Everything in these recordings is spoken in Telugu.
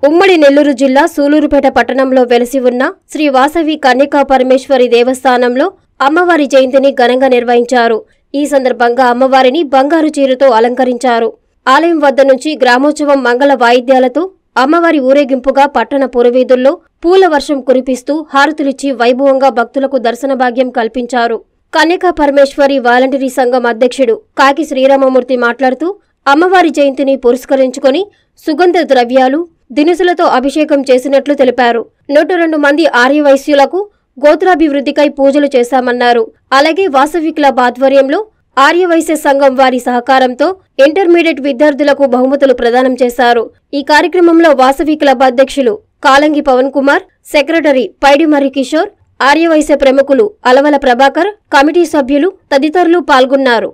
ఉమ్మడి నెల్లూరు జిల్లా సూలూరుపేట పట్టణంలో వెలసి ఉన్న శ్రీ వాసవి కన్యకా పరమేశ్వరి దేవస్థానంలో అమ్మవారి జయంతిని ఘనంగా నిర్వహించారు ఈ సందర్భంగా అమ్మవారిని బంగారు చీరతో అలంకరించారు ఆలయం వద్ద నుంచి గ్రామోత్సవం మంగళ వాయిద్యాలతో అమ్మవారి ఊరేగింపుగా పట్టణ పురవీధుల్లో పూల వర్షం కురిపిస్తూ హారతులిచ్చి వైభవంగా భక్తులకు దర్శన భాగ్యం కల్పించారు కన్యకా పరమేశ్వరి వాలంటరీ సంఘం అధ్యక్షుడు కాకి శ్రీరామమూర్తి మాట్లాడుతూ అమ్మవారి జయంతిని పురస్కరించుకొని సుగంధ ద్రవ్యాలు దినుసులతో అభిషేకం చేసినట్లు తెలిపారు నూట రెండు మంది ఆర్యవైశ్యులకు గోత్రాభివృద్ధికై పూజలు చేశామన్నారు అలాగే వాసవి క్లబ్ ఆధ్వర్యంలో ఆర్యవైశ్య సంఘం వారి సహకారంతో ఇంటర్మీడియట్ విద్యార్థులకు బహుమతులు ప్రదానం చేశారు ఈ కార్యక్రమంలో వాసవి క్లబ్ అధ్యక్షులు కాలంగి పవన్ కుమార్ సెక్రటరీ పైడిమర్రి కిషోర్ ఆర్యవైశ్య ప్రముఖులు అలవల ప్రభాకర్ కమిటీ సభ్యులు తదితరులు పాల్గొన్నారు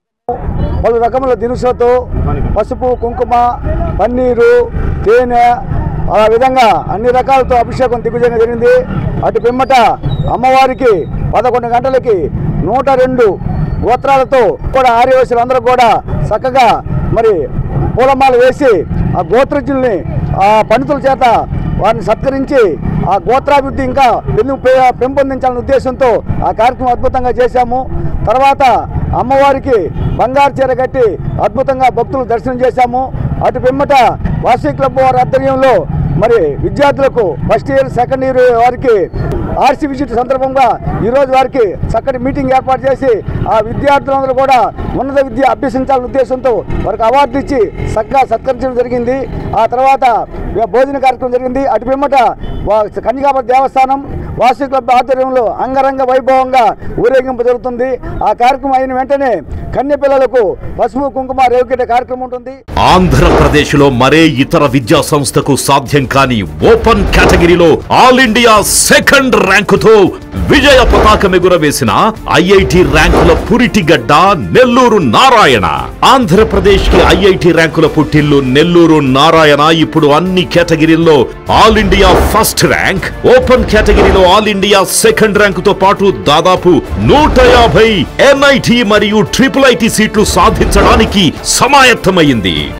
పలు రకముల దినుసులతో పసుపు కుంకుమ పన్నీరు తేనె ఆ విధంగా అన్ని రకాలతో అభిషేకం దిగ్విజయంగా జరిగింది అటు పిమ్మట అమ్మవారికి పదకొండు గంటలకి నూట రెండు గోత్రాలతో కూడా ఆర్యవయసులు అందరూ కూడా చక్కగా మరి పూలమాల వేసి ఆ గోత్రజ్ఞుల్ని ఆ పండితుల చేత వారిని సత్కరించి ఆ గోత్రాభివృద్ధి ఇంకా పెను పె- పెంపొందించాలనే ఉద్దేశంతో ఆ కార్యక్రమం అద్భుతంగా చేశాము తర్వాత అమ్మవారికి బంగారు చీర కట్టి అద్భుతంగా భక్తులు దర్శనం చేశాము అటు పిమ్మట వాసవి క్లబ్ వారి ఆధ్వర్యంలో మరి విద్యార్థులకు ఫస్ట్ ఇయర్ సెకండ్ ఇయర్ వారికి ఆర్సీ విజిట్ సందర్భంగా ఈరోజు వారికి చక్కటి మీటింగ్ ఏర్పాటు చేసి ఆ విద్యార్థులందరూ కూడా ఉన్నత విద్య అభ్యసించాలనే ఉద్దేశంతో వారికి అవార్డు ఇచ్చి చక్కగా సత్కరించడం జరిగింది ఆ తర్వాత భోజన కార్యక్రమం జరిగింది అటు పిమ్మట వా- కన్యకాపతి దేవస్థానం వాసు క్లబ్ ఆధ్వర్యంలో అంగరంగ వైభవంగా ఊరేగింపు జరుగుతుంది ఆ కార్యక్రమం అయిన వెంటనే కన్య పిల్లలకు పసుపు కుంకుమ రేవుకెట్టే కార్యక్రమం ఉంటుంది ఆంధ్రప్రదేశ్ లో మరే ఇతర విద్యా సంస్థకు సాధ్యం కాని ఓపెన్ కేటగిరీలో ఆల్ ఇండియా సెకండ్ ర్యాంకుతో విజయ పతాకం ఎగురవేసిన ఐఐటి ర్యాంకుల పురిటిగడ్డ నెల్లూరు నారాయణ ఆంధ్రప్రదేశ్ కి ఐఐటి ర్యాంకుల పుట్టిల్లు నెల్లూరు నారాయణ ఇప్పుడు అన్ని కేటగిరీల్లో all India first rank open కేటగిరీలో ఆల్ ఇండియా సెకండ్ ర్యాంకుతో పాటు దాదాపు నూట యాభై ఎన్ఐటి మరియు ట్రిపుల్ ఐటి సీట్లు సాధించడానికి సమాయత్తమైంది